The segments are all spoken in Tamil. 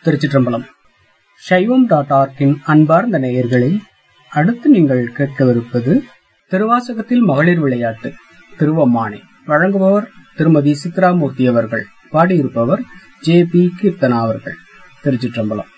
திருச்சிற்றம்பலம் சைவம் டாட் ஆர்க்கின் அன்பார்ந்த நேயர்களே அடுத்து நீங்கள் கேட்கவிருப்பது திருவாசகத்தில் மகளிர் விளையாட்டு திருவம்மானே வழங்குபவர் திருமதி சித்ராமூர்த்தி அவர்கள் பாடியிருப்பவர் ஜே பி கீர்த்தனா அவர்கள் திருச்சிற்றம்பலம்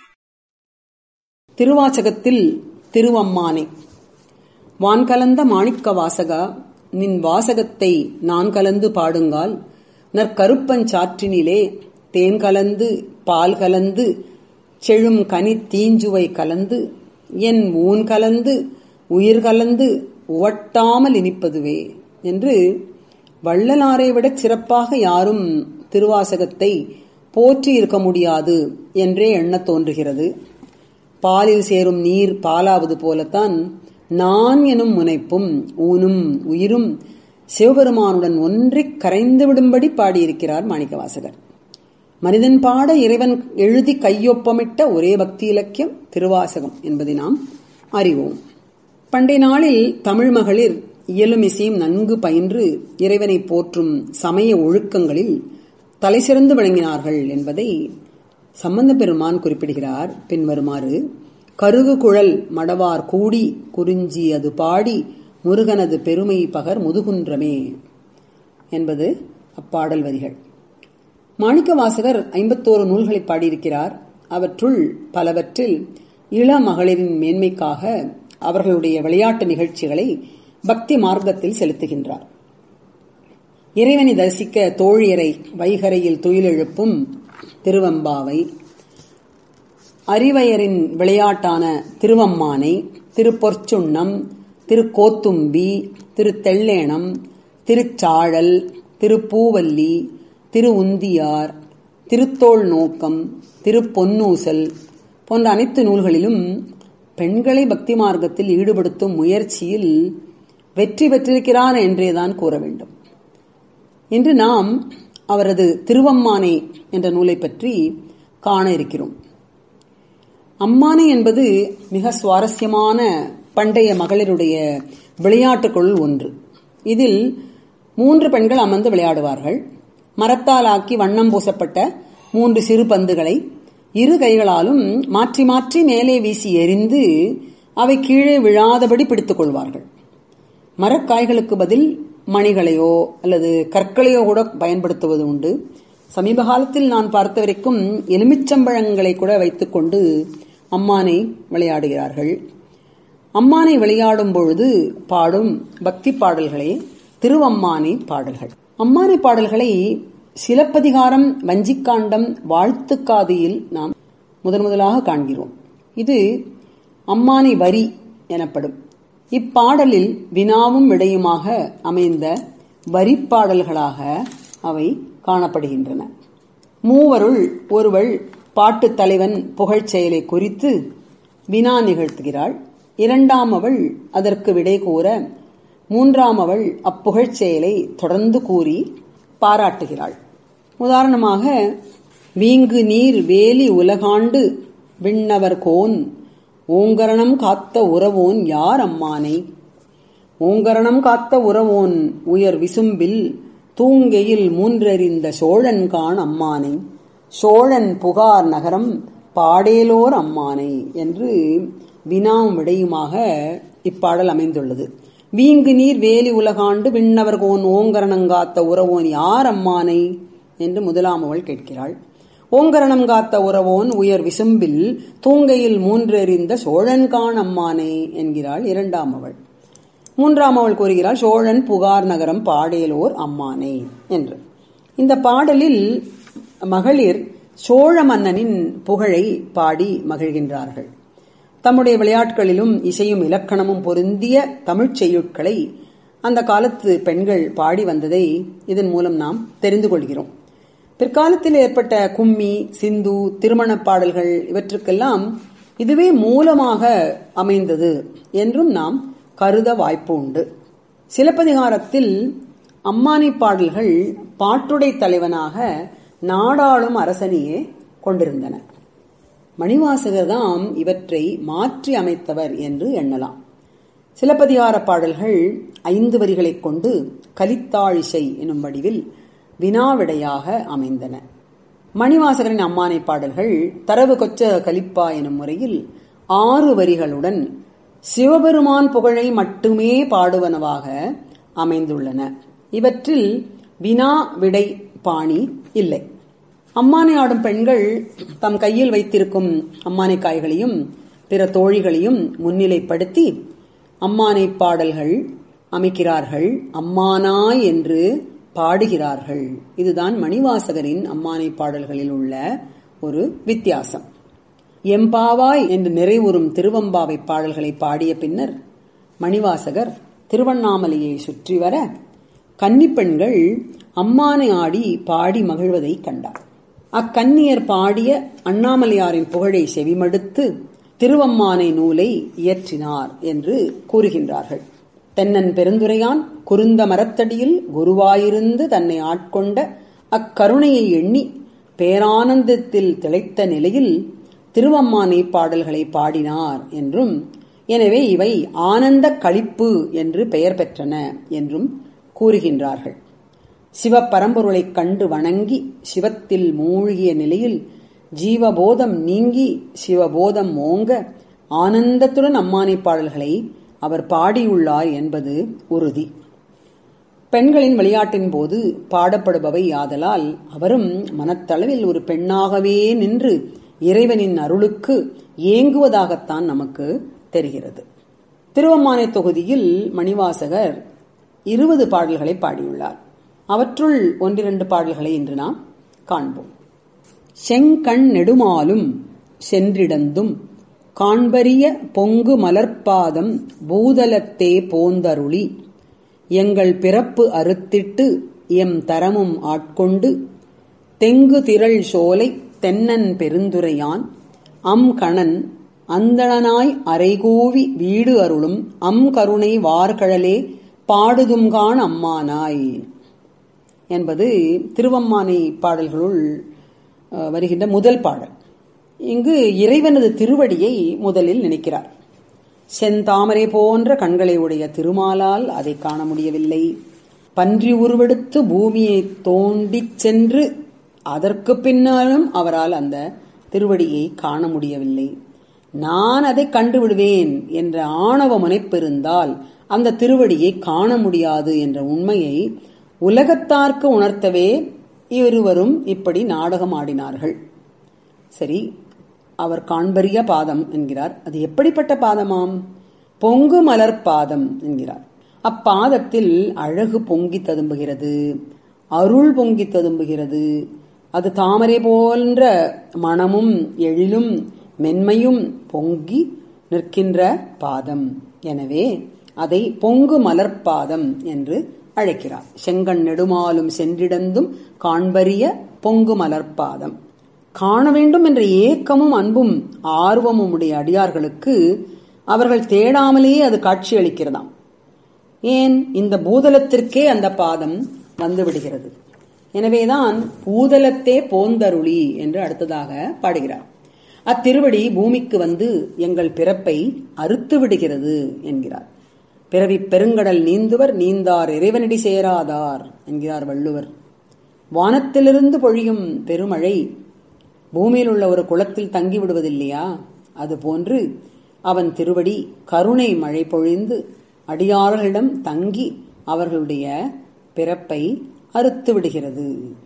திருவாசகத்தில் திருவம்மானை வான்கலந்த மாணிக்க வாசகா நின் வாசகத்தை நான் கலந்து பாடுங்கால் நற்கருப்பஞ்சாற்றினிலே தேன் கலந்து பால் கலந்து செழும் கனி தீஞ்சுவை கலந்து என் ஊன் கலந்து உயிர் கலந்து உவட்டாமல் இனிப்பதுவே என்று வள்ளலாரை விட சிறப்பாக யாரும் திருவாசகத்தை போற்றி இருக்க முடியாது என்றே எண்ணத் தோன்றுகிறது பாலில் சேரும் நீர் பாலாவது போலத்தான் நான் எனும் முனைப்பும் ஊனும் உயிரும் சிவபெருமானுடன் ஒன்றிக் கரைந்து விடும்படி பாடியிருக்கிறார் மாணிக்கவாசகர் மனிதன் பாட இறைவன் எழுதி கையொப்பமிட்ட ஒரே பக்தி இலக்கியம் திருவாசகம் என்பதை நாம் அறிவோம் பண்டை நாளில் தமிழ் மகளிர் இயலுமிசையும் நன்கு பயின்று இறைவனை போற்றும் சமய ஒழுக்கங்களில் தலைசிறந்து விளங்கினார்கள் என்பதை சம்பந்த பெருமான் குறிப்பிடுகிறார் பின்வருமாறு கருகு குழல் மடவார் கூடி குறிஞ்சி அது பாடி முருகனது பெருமை பகர் முதுகுன்றமே என்பது அப்பாடல் வரிகள் மாணிக்க வாசகர் ஐம்பத்தோரு நூல்களை பாடியிருக்கிறார் அவற்றுள் பலவற்றில் இள மகளிரின் மேன்மைக்காக அவர்களுடைய விளையாட்டு நிகழ்ச்சிகளை பக்தி மார்க்கத்தில் செலுத்துகின்றார் இறைவனை தரிசிக்க தோழியரை வைகரையில் துயிலெழுப்பும் திருவம்பாவை அறிவையரின் விளையாட்டான திருவம்மானை திருப்பொற்சுண்ணம் திருக்கோத்தும்பி திருத்தெள்ளேணம் திருச்சாழல் திருப்பூவல்லி திரு உந்தியார் திருத்தோள் நோக்கம் திருப்பொன்னூசல் போன்ற அனைத்து நூல்களிலும் பெண்களை பக்தி மார்க்கத்தில் ஈடுபடுத்தும் முயற்சியில் வெற்றி பெற்றிருக்கிறார் என்றேதான் கூற வேண்டும் இன்று நாம் அவரது திருவம்மானை என்ற நூலை பற்றி காண இருக்கிறோம் அம்மானை என்பது மிக சுவாரஸ்யமான பண்டைய மகளிருடைய விளையாட்டுக்குள் ஒன்று இதில் மூன்று பெண்கள் அமர்ந்து விளையாடுவார்கள் மரத்தால் ஆக்கி வண்ணம் பூசப்பட்ட மூன்று சிறு பந்துகளை இரு கைகளாலும் மாற்றி மாற்றி மேலே வீசி எரிந்து அவை கீழே விழாதபடி பிடித்துக் கொள்வார்கள் மரக்காய்களுக்கு பதில் மணிகளையோ அல்லது கற்களையோ கூட பயன்படுத்துவது உண்டு சமீப காலத்தில் நான் பார்த்த வரைக்கும் எலுமிச்சம்பழங்களை கூட வைத்துக்கொண்டு அம்மானை விளையாடுகிறார்கள் அம்மானை விளையாடும் பொழுது பாடும் பக்தி பாடல்களே திருவம்மானை பாடல்கள் அம்மானை பாடல்களை சிலப்பதிகாரம் வஞ்சிக்காண்டம் வாழ்த்துக்காதியில் நாம் முதன் முதலாக காண்கிறோம் இது அம்மானை வரி எனப்படும் இப்பாடலில் வினாவும் விடையுமாக அமைந்த வரிப்பாடல்களாக அவை காணப்படுகின்றன மூவருள் ஒருவள் பாட்டுத் தலைவன் புகழ்ச் செயலை குறித்து வினா நிகழ்த்துகிறாள் இரண்டாம் அவள் அதற்கு விடை கூற மூன்றாம் அவள் அப்புகழ்ச் செயலை தொடர்ந்து கூறி பாராட்டுகிறாள் உதாரணமாக வீங்கு நீர் வேலி உலகாண்டு விண்ணவர் கோன் ஓங்கரணம் காத்த உறவோன் யார் அம்மானை ஓங்கரணம் காத்த உறவோன் உயர் விசும்பில் தூங்கெயில் மூன்றறிந்த சோழன் கான் அம்மானை சோழன் புகார் நகரம் பாடேலோர் அம்மானை என்று வினாவும் விடையுமாக இப்பாடல் அமைந்துள்ளது வீங்கு நீர் வேலி உலகாண்டு விண்ணவர் கோன் ஓங்கரணங்காத்த உறவோன் யார் அம்மானை என்று முதலாம் அவள் கேட்கிறாள் ஓங்கரணம் காத்த உறவோன் உயர் விசும்பில் தூங்கையில் மூன்றெறிந்த சோழன்கான் அம்மானே என்கிறாள் இரண்டாம் அவள் மூன்றாம் அவள் கூறுகிறாள் சோழன் புகார் நகரம் பாடேலோர் அம்மானே என்று இந்த பாடலில் மகளிர் சோழ மன்னனின் புகழை பாடி மகிழ்கின்றார்கள் தம்முடைய விளையாட்டுகளிலும் இசையும் இலக்கணமும் பொருந்திய தமிழ்ச் செய்யுட்களை அந்த காலத்து பெண்கள் பாடி வந்ததை இதன் மூலம் நாம் தெரிந்து கொள்கிறோம் பிற்காலத்தில் ஏற்பட்ட கும்மி சிந்து திருமணப் பாடல்கள் இவற்றுக்கெல்லாம் இதுவே மூலமாக அமைந்தது என்றும் நாம் கருத வாய்ப்பு உண்டு சிலப்பதிகாரத்தில் அம்மானி பாடல்கள் பாட்டுடை தலைவனாக நாடாளும் அரசனையே கொண்டிருந்தன மணிவாசகர் தாம் இவற்றை மாற்றி அமைத்தவர் என்று எண்ணலாம் சிலப்பதிகார பாடல்கள் ஐந்து வரிகளைக் கொண்டு கலித்தாழிசை எனும் வடிவில் வினாவிடையாக அமைந்தன மணிவாசகரின் அம்மானை பாடல்கள் தரவு கொச்ச கலிப்பா எனும் முறையில் ஆறு வரிகளுடன் சிவபெருமான் புகழை மட்டுமே பாடுவனவாக அமைந்துள்ளன இவற்றில் வினா விடை பாணி இல்லை அம்மானை ஆடும் பெண்கள் தம் கையில் வைத்திருக்கும் அம்மானை காய்களையும் பிற தோழிகளையும் முன்னிலைப்படுத்தி அம்மானை பாடல்கள் அமைக்கிறார்கள் அம்மானாய் என்று பாடுகிறார்கள் இதுதான் மணிவாசகரின் அம்மானை பாடல்களில் உள்ள ஒரு வித்தியாசம் எம்பாவாய் என்று நிறைவுறும் திருவம்பாவை பாடல்களை பாடிய பின்னர் மணிவாசகர் திருவண்ணாமலையை சுற்றி வர கன்னிப்பெண்கள் அம்மானை ஆடி பாடி மகிழ்வதை கண்டார் அக்கன்னியர் பாடிய அண்ணாமலையாரின் புகழை செவிமடுத்து திருவம்மானை நூலை இயற்றினார் என்று கூறுகின்றார்கள் தென்னன் பெருந்துரையான் குருந்த மரத்தடியில் குருவாயிருந்து தன்னை ஆட்கொண்ட அக்கருணையை எண்ணி பேரானந்தத்தில் திளைத்த நிலையில் திருவம்மானை பாடல்களை பாடினார் என்றும் எனவே இவை ஆனந்த களிப்பு என்று பெயர் பெற்றன என்றும் கூறுகின்றார்கள் சிவபரம்பொருளைக் கண்டு வணங்கி சிவத்தில் மூழ்கிய நிலையில் ஜீவபோதம் நீங்கி சிவபோதம் ஓங்க ஆனந்தத்துடன் அம்மானை பாடல்களை அவர் பாடியுள்ளார் என்பது உறுதி பெண்களின் விளையாட்டின் போது பாடப்படுபவை ஆதலால் அவரும் மனத்தளவில் ஒரு பெண்ணாகவே நின்று இறைவனின் அருளுக்கு ஏங்குவதாகத்தான் நமக்கு தெரிகிறது திருவம்மானை தொகுதியில் மணிவாசகர் இருபது பாடல்களை பாடியுள்ளார் அவற்றுள் ஒன்றிரண்டு பாடல்களை இன்று நாம் காண்போம் செங்கண் நெடுமாலும் சென்றிடந்தும் காண்பரிய பொங்கு மலர்ப்பாதம் பூதலத்தே போந்தருளி எங்கள் பிறப்பு அறுத்திட்டு எம் தரமும் ஆட்கொண்டு தெங்கு திரள் சோலை தென்னன் பெருந்துரையான் அம் கணன் அந்தணனாய் அரைகூவி வீடு அருளும் அம் கருணை வார்கழலே பாடுதும்கான் அம்மானாய் என்பது திருவம்மானை பாடல்களுள் வருகின்ற முதல் பாடல் இங்கு இறைவனது திருவடியை முதலில் நினைக்கிறார் செந்தாமரை போன்ற கண்களை உடைய திருமாலால் அதை காண முடியவில்லை பன்றி உருவெடுத்து பூமியை தோண்டிச் சென்று அதற்கு பின்னாலும் அவரால் அந்த திருவடியை காண முடியவில்லை நான் அதை கண்டுவிடுவேன் என்ற ஆணவ முனைப்பிருந்தால் அந்த திருவடியை காண முடியாது என்ற உண்மையை உலகத்தார்க்கு உணர்த்தவே இருவரும் இப்படி நாடகம் ஆடினார்கள் சரி அவர் காண்பரிய பாதம் என்கிறார் அது எப்படிப்பட்ட பாதமாம் பொங்கு மலர் பாதம் என்கிறார் அப்பாதத்தில் அழகு பொங்கி ததும்புகிறது அருள் பொங்கி ததும்புகிறது அது தாமரை போன்ற மனமும் எழிலும் மென்மையும் பொங்கி நிற்கின்ற பாதம் எனவே அதை பொங்கு மலர்பாதம் என்று அழைக்கிறார் செங்கண் நெடுமாலும் சென்றிடந்தும் காண்பரிய பொங்கு மலர்பாதம் காண வேண்டும் என்ற ஏக்கமும் அன்பும் ஆர்வமும் உடைய அடியார்களுக்கு அவர்கள் தேடாமலேயே அது காட்சி அளிக்கிறதாம் ஏன் இந்த பூதலத்திற்கே அந்த பாதம் வந்து விடுகிறது எனவேதான் பூதலத்தே போந்தருளி என்று அடுத்ததாக பாடுகிறார் அத்திருவடி பூமிக்கு வந்து எங்கள் பிறப்பை அறுத்து விடுகிறது என்கிறார் பிறவி பெருங்கடல் நீந்துவர் நீந்தார் இறைவனடி சேராதார் என்கிறார் வள்ளுவர் வானத்திலிருந்து பொழியும் பெருமழை பூமியில் உள்ள ஒரு குளத்தில் தங்கி விடுவதில்லையா அதுபோன்று அவன் திருவடி கருணை மழை பொழிந்து அடியார்களிடம் தங்கி அவர்களுடைய பிறப்பை அறுத்து விடுகிறது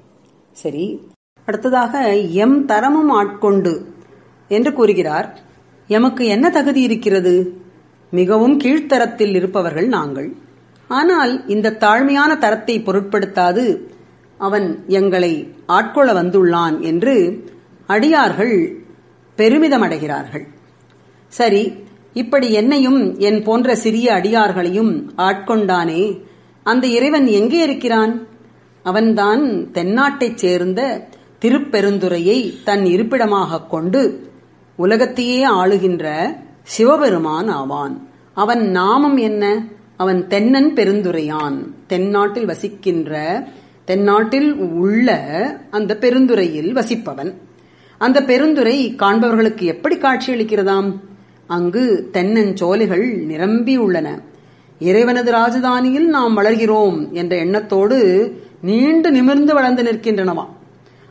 சரி அடுத்ததாக எம் தரமும் ஆட்கொண்டு என்று கூறுகிறார் எமக்கு என்ன தகுதி இருக்கிறது மிகவும் கீழ்த்தரத்தில் இருப்பவர்கள் நாங்கள் ஆனால் இந்த தாழ்மையான தரத்தை பொருட்படுத்தாது அவன் எங்களை ஆட்கொள்ள வந்துள்ளான் என்று அடியார்கள் பெருமிதமடைகிறார்கள் சரி இப்படி என்னையும் என் போன்ற சிறிய அடியார்களையும் ஆட்கொண்டானே அந்த இறைவன் எங்கே இருக்கிறான் அவன்தான் தென்னாட்டைச் சேர்ந்த திருப்பெருந்துறையை தன் இருப்பிடமாக கொண்டு உலகத்தையே ஆளுகின்ற சிவபெருமான் ஆவான் அவன் நாமம் என்ன அவன் தென்னன் பெருந்துரையான் தென்னாட்டில் வசிக்கின்ற தென்னாட்டில் உள்ள அந்த பெருந்துறையில் வசிப்பவன் அந்த பெருந்துரை காண்பவர்களுக்கு எப்படி காட்சியளிக்கிறதாம் அங்கு தென்னஞ்சோலைகள் நிரம்பி உள்ளன இறைவனது ராஜதானியில் நாம் வளர்கிறோம் என்ற எண்ணத்தோடு நீண்டு நிமிர்ந்து வளர்ந்து நிற்கின்றனவா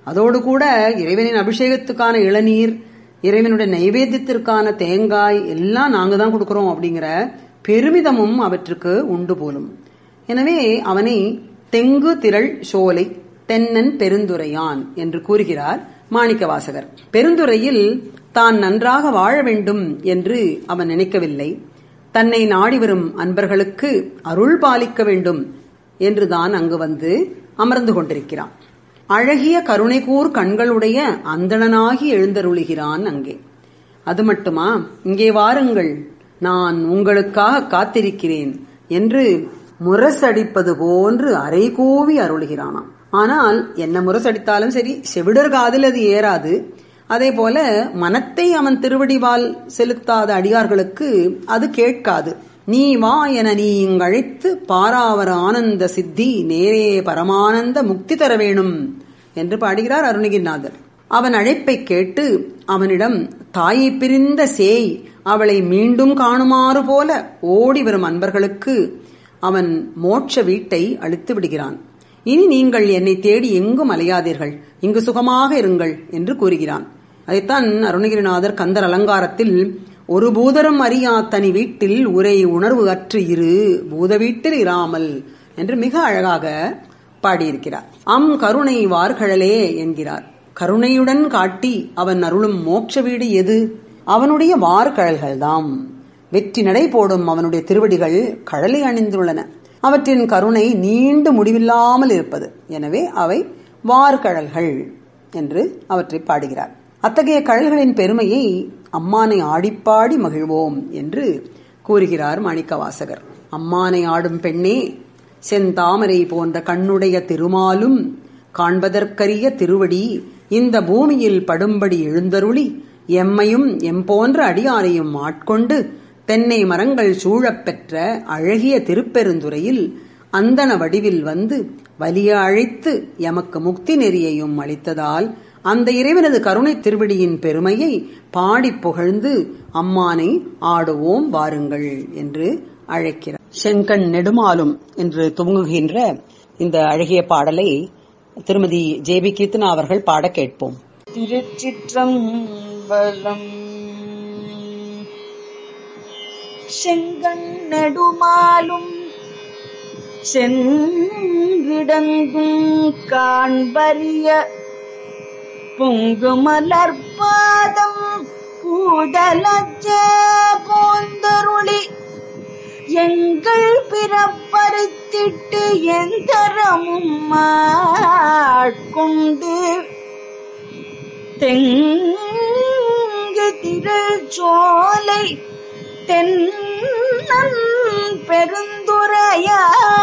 அதோடு கூட இறைவனின் அபிஷேகத்துக்கான இளநீர் இறைவனுடைய நைவேத்தியத்திற்கான தேங்காய் எல்லாம் நாங்க தான் கொடுக்கிறோம் அப்படிங்கிற பெருமிதமும் அவற்றுக்கு உண்டு போலும் எனவே அவனை தெங்கு திரள் சோலை தென்னன் பெருந்துரையான் என்று கூறுகிறார் மாணிக்கவாசகர் பெருந்துறையில் தான் நன்றாக வாழ வேண்டும் என்று அவன் நினைக்கவில்லை தன்னை நாடி வரும் அன்பர்களுக்கு அருள் பாலிக்க வேண்டும் என்றுதான் அங்கு வந்து அமர்ந்து கொண்டிருக்கிறான் அழகிய கருணைகூர் கண்களுடைய அந்தணனாகி எழுந்தருளுகிறான் அங்கே அது மட்டுமா இங்கே வாருங்கள் நான் உங்களுக்காக காத்திருக்கிறேன் என்று முரசடிப்பது போன்று அரைகூவி அருளுகிறானாம் ஆனால் என்ன முரசடித்தாலும் சரி செவிடர் காதில் அது ஏறாது அதே போல மனத்தை அவன் திருவடிவால் செலுத்தாத அடியார்களுக்கு அது கேட்காது நீ வா என நீ இங்கழைத்து பாராவர ஆனந்த சித்தி நேரே பரமானந்த முக்தி தர வேணும் என்று பாடுகிறார் அருணகிரிநாதர் அவன் அழைப்பை கேட்டு அவனிடம் தாயை பிரிந்த சேய் அவளை மீண்டும் காணுமாறு போல ஓடி வரும் அன்பர்களுக்கு அவன் மோட்ச வீட்டை அளித்து விடுகிறான் இனி நீங்கள் என்னை தேடி எங்கும் அலையாதீர்கள் இங்கு சுகமாக இருங்கள் என்று கூறுகிறான் அதைத்தான் அருணகிரிநாதர் கந்தர் அலங்காரத்தில் ஒரு பூதரும் அறியா தனி வீட்டில் உரை உணர்வு அற்று இரு பூத வீட்டில் இராமல் என்று மிக அழகாக பாடியிருக்கிறார் அம் கருணை வார்கழலே என்கிறார் கருணையுடன் காட்டி அவன் அருளும் மோட்ச வீடு எது அவனுடைய வார்கழல்கள்தாம் வெற்றி நடை போடும் அவனுடைய திருவடிகள் கழலை அணிந்துள்ளன அவற்றின் கருணை நீண்டு முடிவில்லாமல் இருப்பது எனவே அவை வார்கழல்கள் என்று அவற்றை பாடுகிறார் அத்தகைய கழல்களின் பெருமையை அம்மானை ஆடிப்பாடி மகிழ்வோம் என்று கூறுகிறார் மாணிக்கவாசகர் அம்மானை ஆடும் பெண்ணே செந்தாமரை போன்ற கண்ணுடைய திருமாலும் காண்பதற்கரிய திருவடி இந்த பூமியில் படும்படி எழுந்தருளி எம்மையும் எம்போன்ற அடியாரையும் ஆட்கொண்டு தென்னை மரங்கள் சூழப் பெற்ற அழகிய திருப்பெருந்துறையில் அந்தன வடிவில் வந்து வலிய அழைத்து எமக்கு முக்தி நெறியையும் அளித்ததால் அந்த இறைவனது கருணை திருவடியின் பெருமையை பாடி புகழ்ந்து அம்மானை ஆடுவோம் வாருங்கள் என்று அழைக்கிறார் செங்கண் நெடுமாலும் என்று துவங்குகின்ற இந்த அழகிய பாடலை திருமதி ஜே பி கீர்த்தனா அவர்கள் பாட கேட்போம் திருச்சிற்றம்பலம் செங்கண் நெடுமாலும் சென்றிடங்கும் காண்பரிய பொங்கு மலர்பாதம் பூடலச்ச போந்தருளி எங்கள் பிறப்பறுத்திட்டு எந்தரமும் ஆட்கொண்டு தெங்கு திரள் சோலை தென்னன் பெருந்துரையா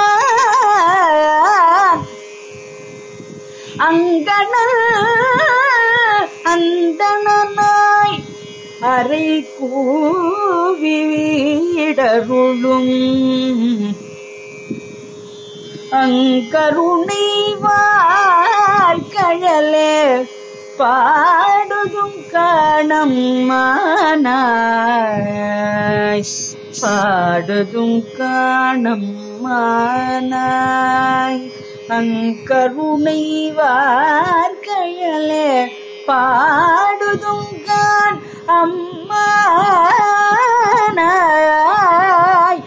அங்கணல் அந்தனாய் அறை கூவி வீடருளும் அங்கருணை வாழ்கழலே பாடுதும் காணம் மானாய் பாடுதும் காணம் மானாய் அங்கருணை வார்கழலே பாடுதும் கான் அம்மானாய்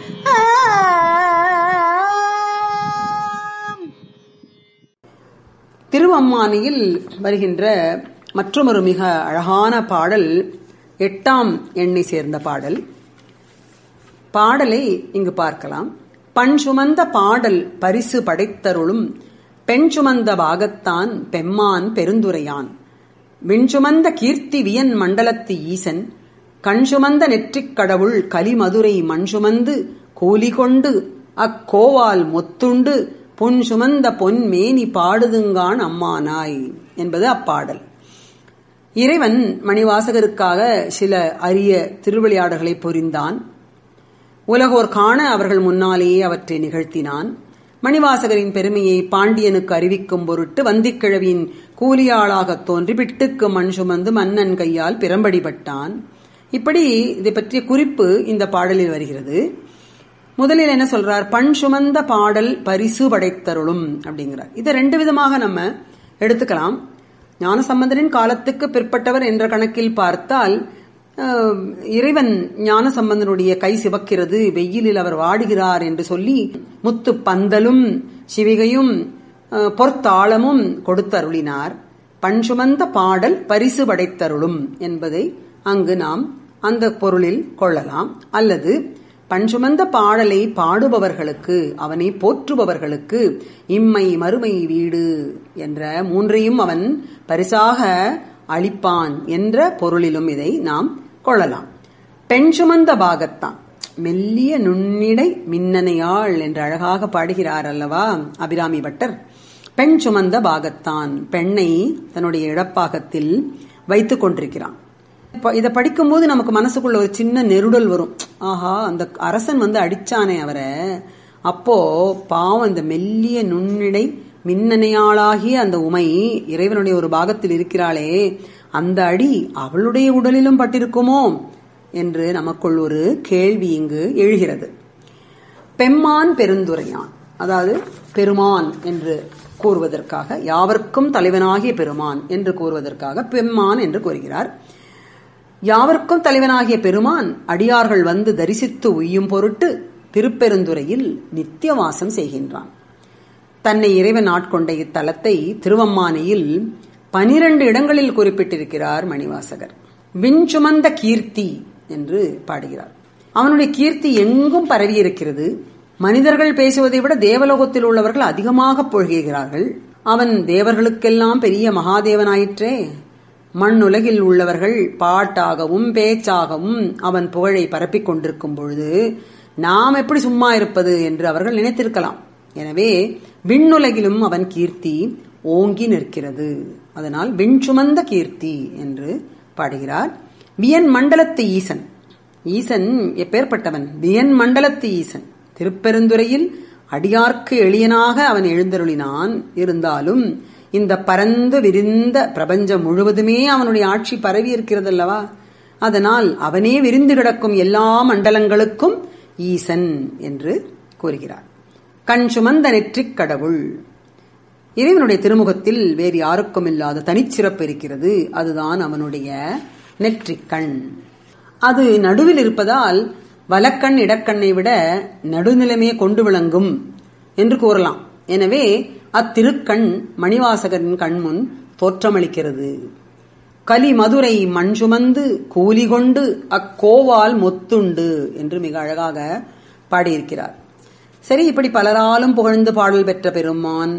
ஆம். திருவம்மானியில் வருகின்ற மற்றொரு மிக அழகான பாடல் எட்டாம் எண்ணை சேர்ந்த பாடல் பாடலை இங்கு பார்க்கலாம் பண் சுமந்த பாடல் பரிசு படைத்தருளும் பெண் சுமந்த பாகத்தான் பெம்மான் பெருந்துரையான் விண் சுமந்த கீர்த்தி வியன் மண்டலத்து ஈசன் கண் சுமந்த நெற்றிக் கடவுள் கலிமதுரை மண் சுமந்து கூலி கொண்டு அக்கோவால் மொத்துண்டு புன் சுமந்த பொன் மேனி பாடுதுங்கான் அம்மானாய் என்பது அப்பாடல் இறைவன் மணிவாசகருக்காக சில அரிய திருவிளையாடல்களை புரிந்தான் உலகோர் காண அவர்கள் முன்னாலேயே அவற்றை நிகழ்த்தினான் மணிவாசகரின் பெருமையை பாண்டியனுக்கு அறிவிக்கும் பொருட்டு வந்திக்கிழவியின் கூலியாளாகத் தோன்றி பிட்டுக்கு மண் சுமந்து மன்னன் கையால் பிரம்படிபட்டான் இப்படி இதை பற்றிய குறிப்பு இந்த பாடலில் வருகிறது முதலில் என்ன சொல்றார் பண் சுமந்த பாடல் பரிசு படைத்தருளும் அப்படிங்கிறார் இதை ரெண்டு விதமாக நம்ம எடுத்துக்கலாம் ஞானசம்பந்தரின் காலத்துக்கு பிற்பட்டவர் என்ற கணக்கில் பார்த்தால் அஹ், இறைவன் ஞானசம்பந்தனுடைய கை சிவக்கிறது வெயிலில் அவர் வாடுகிறார் என்று சொல்லி முத்து பந்தலும் சிவிகையும் அஹ், பொற்தாளமும் கொடுத்தருளினார் பண்சுமந்த பாடல் பரிசு படைத்தருளும் என்பதை அங்கு நாம் அந்த பொருளில் கொள்ளலாம் அல்லது பண்சுமந்த பாடலை பாடுபவர்களுக்கு அவனை போற்றுபவர்களுக்கு இம்மை மறுமை வீடு என்ற மூன்றையும் அவன் பரிசாக அளிப்பான் என்ற பொருளிலும் இதை நாம் கொள்ளலாம் பெண் சுமந்த பாகத்தான் மெல்லிய நுண்ணிடை மின்னனையாள் என்று அழகாக பாடுகிறார் அல்லவா அபிராமி பட்டர் பெண் சுமந்த பாகத்தான் பெண்ணை தன்னுடைய இடப்பாகத்தில் வைத்துக் கொண்டிருக்கிறான் இப்ப இத படிக்கும்போது நமக்கு மனசுக்குள்ள ஒரு சின்ன நெருடல் வரும் ஆஹா அந்த அரசன் வந்து அடிச்சானே அவரை அப்போ பாவம் இந்த மெல்லிய நுண்ணிடை மின்னணையாளாகிய அந்த உமை இறைவனுடைய ஒரு பாகத்தில் இருக்கிறாளே அந்த அடி அவளுடைய உடலிலும் பட்டிருக்குமோ என்று நமக்குள் ஒரு கேள்வி இங்கு எழுகிறது பெம்மான் பெருந்துரையான் அதாவது பெருமான் என்று கூறுவதற்காக யாவர்க்கும் தலைவனாகிய பெருமான் என்று கூறுவதற்காக பெம்மான் என்று கூறுகிறார் யாவர்க்கும் தலைவனாகிய பெருமான் அடியார்கள் வந்து தரிசித்து உய்யும் பொருட்டு திருப்பெருந்துறையில் நித்தியவாசம் செய்கின்றான் தன்னை இறைவன் ஆட்கொண்ட இத்தலத்தை திருவம்மானையில் பனிரண்டு இடங்களில் குறிப்பிட்டிருக்கிறார் மணிவாசகர் விஞ்சுமந்த கீர்த்தி என்று பாடுகிறார் அவனுடைய கீர்த்தி எங்கும் பரவி இருக்கிறது மனிதர்கள் பேசுவதை விட தேவலோகத்தில் உள்ளவர்கள் அதிகமாக பொழுகிறார்கள் அவன் தேவர்களுக்கெல்லாம் பெரிய மகாதேவனாயிற்றே மண்ணுலகில் உள்ளவர்கள் பாட்டாகவும் பேச்சாகவும் அவன் புகழை பரப்பிக் கொண்டிருக்கும் பொழுது நாம் எப்படி சும்மா இருப்பது என்று அவர்கள் நினைத்திருக்கலாம் எனவே விண்ணுலகிலும் அவன் கீர்த்தி ஓங்கி நிற்கிறது அதனால் விண் சுமந்த கீர்த்தி என்று பாடுகிறார் வியன் மண்டலத்து ஈசன் ஈசன் எப்பேற்பட்டவன் வியன் மண்டலத்து ஈசன் திருப்பெருந்துறையில் அடியார்க்கு எளியனாக அவன் எழுந்தருளினான் இருந்தாலும் இந்த பரந்து விரிந்த பிரபஞ்சம் முழுவதுமே அவனுடைய ஆட்சி பரவி இருக்கிறது அல்லவா அதனால் அவனே விரிந்து கிடக்கும் எல்லா மண்டலங்களுக்கும் ஈசன் என்று கூறுகிறார் கண் சுமந்த நெற்றிக் கடவுள் இறைவனுடைய திருமுகத்தில் வேறு யாருக்கும் இல்லாத தனிச்சிறப்பு இருக்கிறது அதுதான் அவனுடைய நெற்றிக் கண் அது நடுவில் இருப்பதால் வலக்கண் இடக்கண்ணை விட நடுநிலைமையை கொண்டு விளங்கும் என்று கூறலாம் எனவே அத்திருக்கண் மணிவாசகரின் கண்முன் தோற்றமளிக்கிறது கலி மதுரை மண் சுமந்து கூலி கொண்டு அக்கோவால் மொத்துண்டு என்று மிக அழகாக பாடியிருக்கிறார் சரி இப்படி பலராலும் புகழ்ந்து பாடல் பெற்ற பெருமான்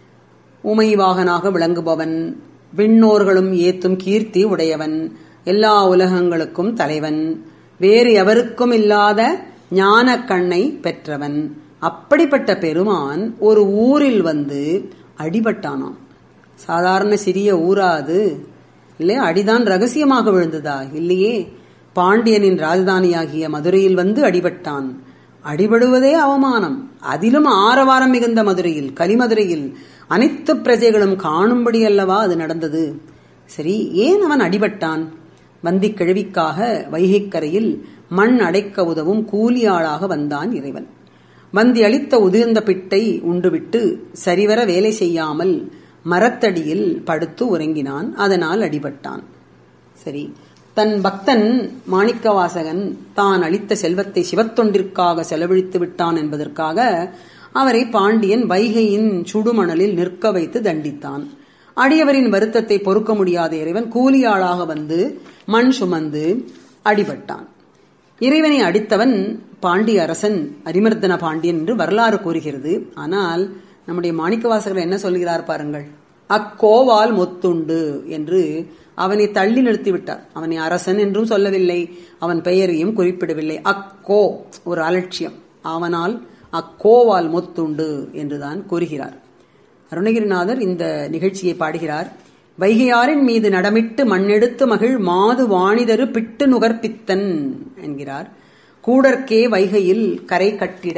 உமைவாகனாக விளங்குபவன் விண்ணோர்களும் ஏத்தும் கீர்த்தி உடையவன் எல்லா உலகங்களுக்கும் தலைவன் வேறு எவருக்கும் இல்லாத ஞான கண்ணை பெற்றவன் அப்படிப்பட்ட பெருமான் ஒரு ஊரில் வந்து அடிபட்டானாம் சாதாரண சிறிய ஊரா அது இல்லையா அடிதான் ரகசியமாக விழுந்ததா இல்லையே பாண்டியனின் ராஜதானியாகிய மதுரையில் வந்து அடிபட்டான் அடிபடுவதே அவமானம் அதிலும் ஆரவாரம் மிகுந்த மதுரையில் கலிமதுரையில் அனைத்து பிரஜைகளும் காணும்படி அல்லவா அது நடந்தது சரி ஏன் அவன் அடிபட்டான் வந்திக் கிழவிக்காக வைகைக்கரையில் மண் அடைக்க உதவும் கூலியாளாக வந்தான் இறைவன் வந்தி அளித்த உதிர்ந்த பிட்டை உண்டுவிட்டு சரிவர வேலை செய்யாமல் மரத்தடியில் படுத்து உறங்கினான் அதனால் அடிபட்டான் சரி தன் பக்தன் மாணிக்கவாசகன் தான் அளித்த செல்வத்தை சிவத்தொண்டிற்காக செலவழித்து விட்டான் என்பதற்காக அவரை பாண்டியன் வைகையின் சுடுமணலில் நிற்க வைத்து தண்டித்தான் அடியவரின் வருத்தத்தை பொறுக்க முடியாத இறைவன் கூலியாளாக வந்து மண் சுமந்து அடிபட்டான் இறைவனை அடித்தவன் பாண்டிய அரசன் அரிமர்தன பாண்டியன் என்று வரலாறு கூறுகிறது ஆனால் நம்முடைய மாணிக்கவாசகர் என்ன சொல்கிறார் பாருங்கள் அக்கோவால் மொத்துண்டு என்று அவனை தள்ளி நிறுத்திவிட்டார் அவனை அரசன் என்றும் சொல்லவில்லை அவன் பெயரையும் குறிப்பிடவில்லை அக்கோ ஒரு அலட்சியம் அவனால் அக்கோவால் மொத்துண்டு என்றுதான் கூறுகிறார் அருணகிரிநாதர் இந்த நிகழ்ச்சியை பாடுகிறார் வைகையாரின் மீது நடமிட்டு மண்ணெடுத்து மகிழ் மாது வாணிதரு பிட்டு நுகர்ப்பித்தன் என்கிறார் கூடற்கே வைகையில் கரை கட்டிட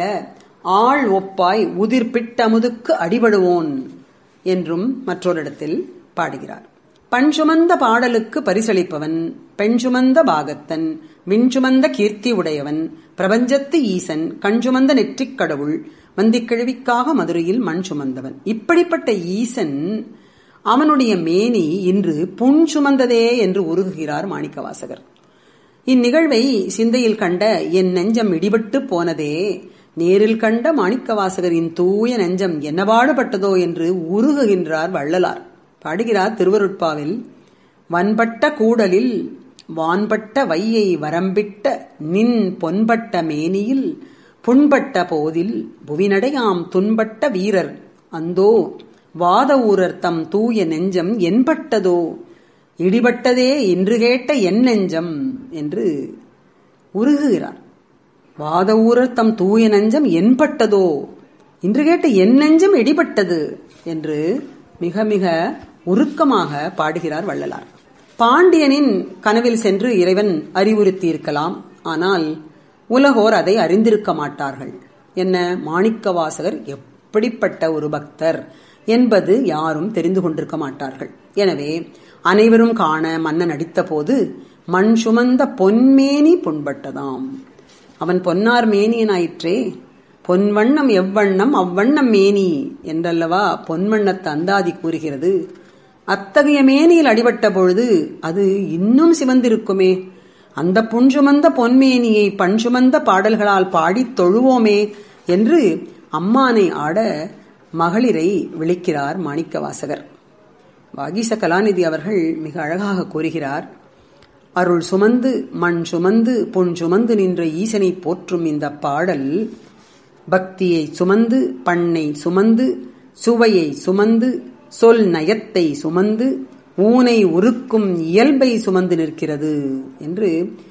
ஆள் ஒப்பாய் உதிர் பிட்டமுதுக்கு அடிபடுவோன் என்றும் மற்றொரு இடத்தில் பாடுகிறார் பண் சுமந்த பாடலுக்கு பரிசளிப்பவன் பெண் சுமந்த பாகத்தன் விண் சுமந்த கீர்த்தி உடையவன் பிரபஞ்சத்து ஈசன் கண் சுமந்த நெற்றிக் கடவுள் வந்திக்கிழவிக்காக மதுரையில் மண் சுமந்தவன் இப்படிப்பட்ட ஈசன் அவனுடைய மேனி இன்று புண் சுமந்ததே என்று உருகுகிறார் மாணிக்கவாசகர் இந்நிகழ்வை சிந்தையில் கண்ட என் நெஞ்சம் இடிபட்டு போனதே நேரில் கண்ட மாணிக்கவாசகரின் தூய நெஞ்சம் என்னபாடுபட்டதோ என்று உருகுகின்றார் வள்ளலார் பாடுகிறார் திருவருட்பாவில் வன்பட்ட கூடலில் வான்பட்ட வையை வரம்பிட்ட நின் பொன்பட்ட மேனியில் புண்பட்ட போதில் புவிநடையாம் துன்பட்ட வீரர் அந்தோ வாத ஊரர் தம் தூய நெஞ்சம் என்பட்டதோ இடிபட்டதே இன்று கேட்ட என் நெஞ்சம் என்று உருகுகிறார் வாத ஊரர் தம் தூய நெஞ்சம் என்பட்டதோ இன்று கேட்ட என் நெஞ்சம் இடிபட்டது என்று மிக மிக உருக்கமாக பாடுகிறார் வள்ளலார் பாண்டியனின் கனவில் சென்று இறைவன் அறிவுறுத்தியிருக்கலாம் ஆனால் உலகோர் அதை அறிந்திருக்க மாட்டார்கள் என்ன மாணிக்கவாசகர் எப்படிப்பட்ட ஒரு பக்தர் என்பது யாரும் தெரிந்து கொண்டிருக்க மாட்டார்கள் எனவே அனைவரும் காண மன்னன் அடித்த போது மண் சுமந்த பொன்மேனி புண்பட்டதாம் அவன் பொன்னார் மேனியனாயிற்றே பொன்வண்ணம் எவ்வண்ணம் அவ்வண்ணம் மேனி என்றல்லவா பொன்வண்ணத்து அந்தாதி கூறுகிறது அத்தகைய மேனியில் அடிபட்ட பொழுது அது இன்னும் சிவந்திருக்குமே அந்த புன்சுமந்த பொன்மேனியை பண் சுமந்த பாடல்களால் பாடித் தொழுவோமே என்று அம்மானை ஆட மகளிரை விழிக்கிறார் மாணிக்கவாசகர் வாகீச கலாநிதி அவர்கள் மிக அழகாக கூறுகிறார் அருள் சுமந்து மண் சுமந்து பொன் சுமந்து நின்ற ஈசனை போற்றும் இந்த பாடல் பக்தியை சுமந்து பண்ணை சுமந்து சுவையை சுமந்து சொல் நயத்தை சுமந்து ஊனை உருக்கும் இயல்பை சுமந்து நிற்கிறது என்று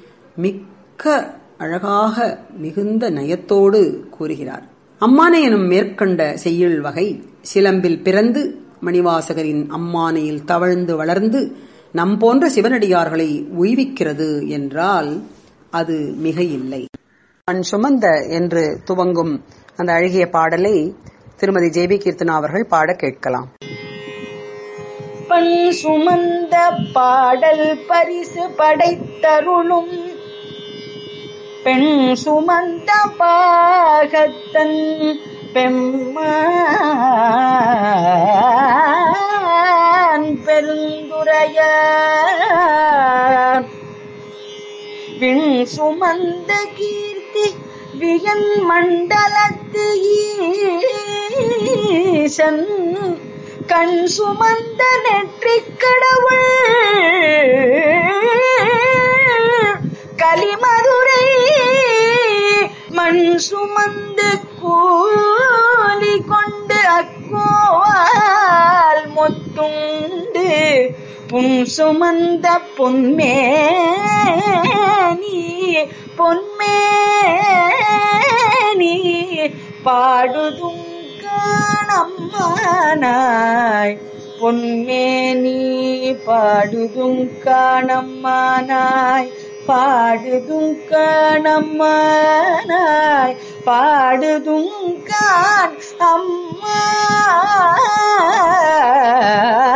மிக்க அழகாக மிகுந்த நயத்தோடு கூறுகிறார் அம்மானை எனும் மேற்கண்ட செய்யுள் வகை சிலம்பில் பிறந்து மணிவாசகரின் அம்மானையில் தவழ்ந்து வளர்ந்து நம் போன்ற சிவனடியார்களை உய்விக்கிறது என்றால் அது மிக இல்லை மண் சுமந்த என்று துவங்கும் அந்த அழகிய பாடலை திருமதி ஜேபி கீர்த்தனா அவர்கள் பாட கேட்கலாம் பண் சுமந்த பாடல் பரிசு படைத்தருளும் பெண் சுமந்த பாகத்தன் பெம்மான் பெருந்துரைய விண் சுமந்த கீர்த்தி வியன் மண்டலத்து ஈசன் கண் சுமந்த நெற்றிக் கடவுள் கலிமதுரை மண் சுமந்து கூலி கொண்டு அக்கோவால் மொத்துண்டு புன் சுமந்த பொன்மேனி பொன்மேனி பாடுதும் காணம்மானாய் பொன்மேனி பாடுதும் காணம்மானாய் பாடுதும் காணம்மானாய் பாடுதும் கான் அம்மா